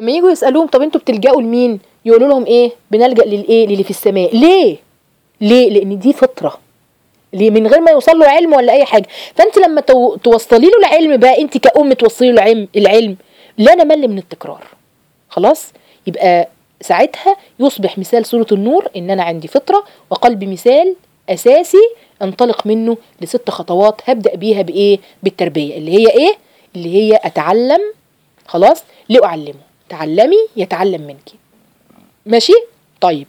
لما يجوا يسالوهم طب انتوا بتلجأوا لمين يقولوا لهم ايه بنلجأ للايه للي في السماء ليه ليه لان دي فطره ليه من غير ما يوصل له علم ولا اي حاجه فانت لما تو- توصلي له العلم بقى انت كأم توصلي له العلم العلم لا نمل من التكرار خلاص يبقى ساعتها يصبح مثال سورة النور ان انا عندي فطرة وقلبي مثال اساسي انطلق منه لست خطوات هبدأ بيها بايه بالتربية اللي هي ايه اللي هي اتعلم خلاص لأعلمه تعلمي يتعلم منك ماشي طيب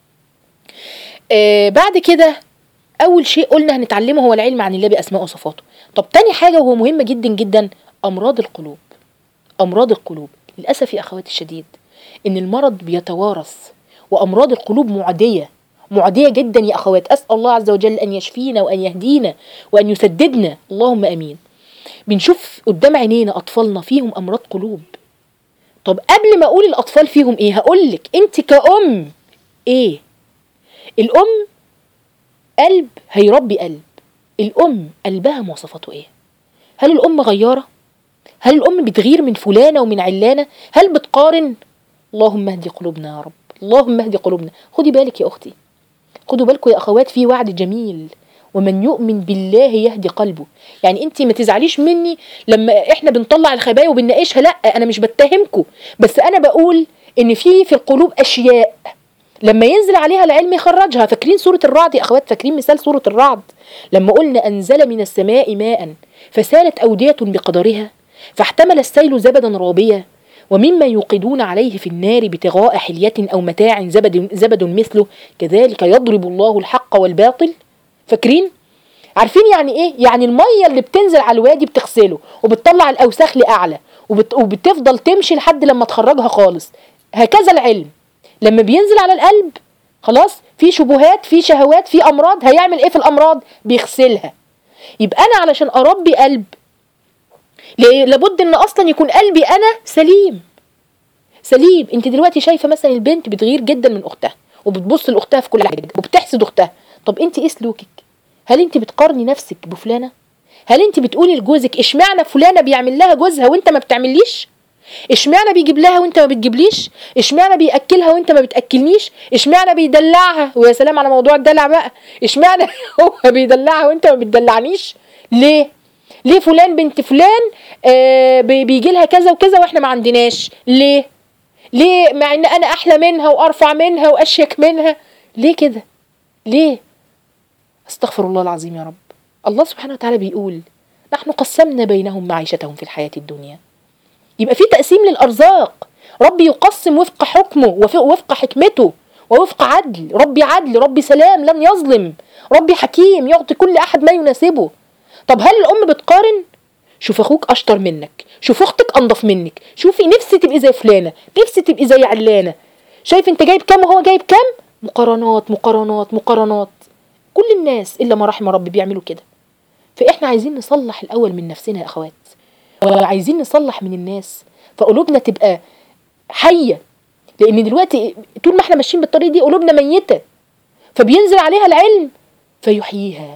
آه بعد كده اول شيء قلنا هنتعلمه هو العلم عن الله باسماء وصفاته طب تاني حاجه وهو مهمه جدا جدا امراض القلوب امراض القلوب للاسف يا اخواتي الشديد ان المرض بيتوارث وامراض القلوب معديه معديه جدا يا اخوات اسال الله عز وجل ان يشفينا وان يهدينا وان يسددنا اللهم امين بنشوف قدام عينينا اطفالنا فيهم امراض قلوب طب قبل ما اقول الاطفال فيهم ايه هقول لك انت كأم ايه الام قلب هيربي قلب الام قلبها مواصفاته ايه هل الام غياره هل الام بتغير من فلانه ومن علانه هل بتقارن اللهم اهدي قلوبنا يا رب اللهم اهدي قلوبنا خدي بالك يا اختي خدوا بالكم يا اخوات في وعد جميل ومن يؤمن بالله يهدي قلبه يعني انت ما تزعليش مني لما احنا بنطلع الخبايا وبنناقشها لا انا مش بتهمكم بس انا بقول ان في في القلوب اشياء لما ينزل عليها العلم يخرجها فاكرين سورة الرعد يا أخوات فاكرين مثال سورة الرعد لما قلنا أنزل من السماء ماء فسالت أودية بقدرها فاحتمل السيل زبدا رابيا ومما يوقدون عليه في النار ابتغاء حلية أو متاع زبد, زبد مثله كذلك يضرب الله الحق والباطل فاكرين عارفين يعني ايه يعني الميه اللي بتنزل على الوادي بتغسله وبتطلع الاوساخ لاعلى وبت... وبتفضل تمشي لحد لما تخرجها خالص هكذا العلم لما بينزل على القلب خلاص في شبهات في شهوات في امراض هيعمل ايه في الامراض بيغسلها يبقى انا علشان اربي قلب ل- لابد ان اصلا يكون قلبي انا سليم سليم انت دلوقتي شايفه مثلا البنت بتغير جدا من اختها وبتبص لاختها في كل حاجه وبتحسد اختها طب انت ايه سلوكك هل انت بتقارني نفسك بفلانه هل انت بتقولي لجوزك اشمعنى فلانه بيعمل لها جوزها وانت ما بتعمليش اشمعنى بيجيب لها وانت ما بتجيبليش اشمعنى بياكلها وانت ما بتاكلنيش اشمعنى بيدلعها ويا سلام على موضوع الدلع بقى اشمعنى هو بيدلعها وانت ما بتدلعنيش ليه ليه فلان بنت فلان آه بيجي لها كذا وكذا واحنا ما عندناش ليه ليه مع ان انا احلى منها وارفع منها واشيك منها ليه كده ليه استغفر الله العظيم يا رب الله سبحانه وتعالى بيقول نحن قسمنا بينهم معيشتهم في الحياة الدنيا يبقى في تقسيم للأرزاق ربي يقسم وفق حكمه وف- وفق حكمته ووفق عدل ربي عدل ربي سلام لم يظلم ربي حكيم يعطي كل أحد ما يناسبه طب هل الأم بتقارن شوف أخوك أشطر منك شوف أختك أنضف منك شوفي نفسي تبقي زي فلانة نفسي تبقي زي علانة شايف أنت جايب كام وهو جايب كام مقارنات مقارنات مقارنات كل الناس إلا ما رحم ربي بيعملوا كده فإحنا عايزين نصلح الأول من نفسنا يا أخوات وعايزين نصلح من الناس فقلوبنا تبقى حية لأن دلوقتي طول ما احنا ماشيين بالطريق دي قلوبنا ميتة فبينزل عليها العلم فيحييها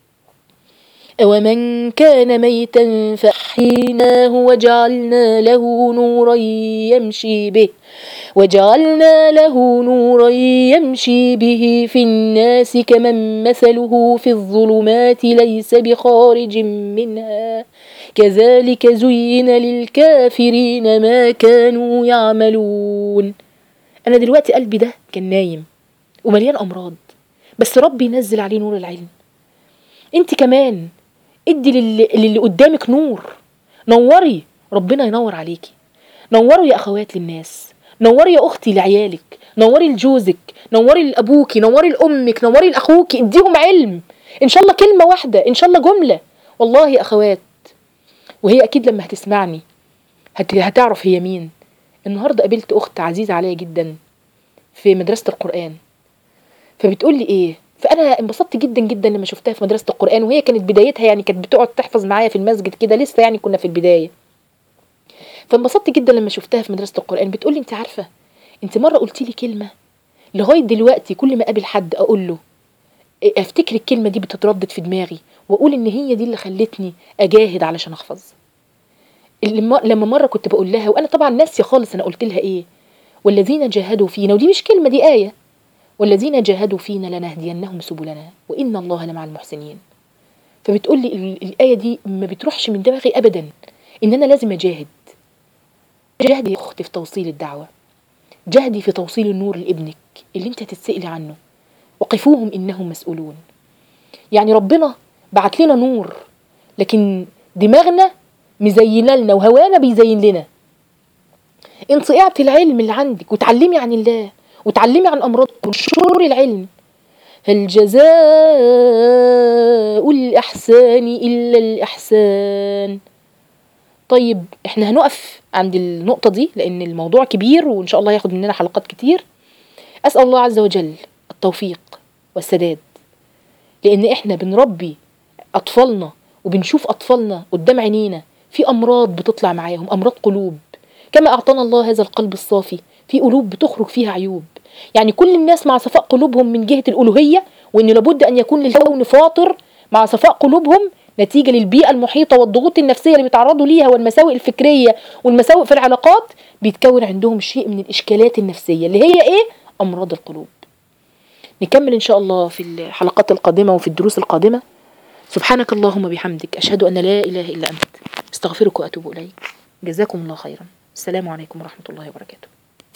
ومن كان ميتا فأحييناه وجعلنا له نورا يمشي به وجعلنا له نورا يمشي به في الناس كمن مثله في الظلمات ليس بخارج منها كذلك زين للكافرين ما كانوا يعملون أنا دلوقتي قلبي ده كان نايم ومليان أمراض بس ربي ينزل عليه نور العلم انت كمان ادي للي, للي قدامك نور نوري ربنا ينور عليكي نوروا يا اخوات للناس نوري يا اختي لعيالك نوري لجوزك نوري لابوكي نوري لامك نوري لاخوك اديهم علم ان شاء الله كلمه واحده ان شاء الله جمله والله يا اخوات وهي اكيد لما هتسمعني هت... هتعرف هي مين النهارده قابلت اخت عزيزه عليا جدا في مدرسه القران فبتقول لي ايه فانا انبسطت جدا جدا لما شفتها في مدرسه القران وهي كانت بدايتها يعني كانت بتقعد تحفظ معايا في المسجد كده لسه يعني كنا في البدايه فانبسطت جدا لما شفتها في مدرسه القران بتقول لي انت عارفه انت مره قلتي لي كلمه لغايه دلوقتي كل ما اقابل حد اقول له افتكر الكلمه دي بتتردد في دماغي واقول ان هي دي اللي خلتني اجاهد علشان احفظ لما لما مرة كنت بقول لها وأنا طبعا ناسية خالص أنا قلت لها إيه والذين جاهدوا فينا ودي مش كلمة دي آية والذين جاهدوا فينا لنهدينهم سبلنا وإن الله لمع المحسنين فبتقول لي ال- الآية دي ما بتروحش من دماغي أبدا إن أنا لازم أجاهد جاهدي يا أختي في توصيل الدعوة جاهدي في توصيل النور لابنك اللي أنت تتسألي عنه وقفوهم إنهم مسؤولون يعني ربنا بعت لنا نور لكن دماغنا مزينه لنا وهوانا بيزين لنا انت اعطي العلم اللي عندك وتعلمي عن الله وتعلمي عن امراضك وانشري العلم هل جزاء الاحسان الا الاحسان طيب احنا هنقف عند النقطه دي لان الموضوع كبير وان شاء الله ياخد مننا حلقات كتير اسال الله عز وجل التوفيق والسداد لان احنا بنربي اطفالنا وبنشوف اطفالنا قدام عينينا في امراض بتطلع معاهم امراض قلوب كما اعطانا الله هذا القلب الصافي في قلوب بتخرج فيها عيوب يعني كل الناس مع صفاء قلوبهم من جهه الالوهيه وان لابد ان يكون للكون فاطر مع صفاء قلوبهم نتيجه للبيئه المحيطه والضغوط النفسيه اللي بيتعرضوا ليها والمساوئ الفكريه والمساوئ في العلاقات بيتكون عندهم شيء من الاشكالات النفسيه اللي هي ايه امراض القلوب نكمل ان شاء الله في الحلقات القادمه وفي الدروس القادمه سبحانك اللهم بحمدك أشهد أن لا إله إلا أنت استغفرك وأتوب إليك جزاكم الله خيرا السلام عليكم ورحمة الله وبركاته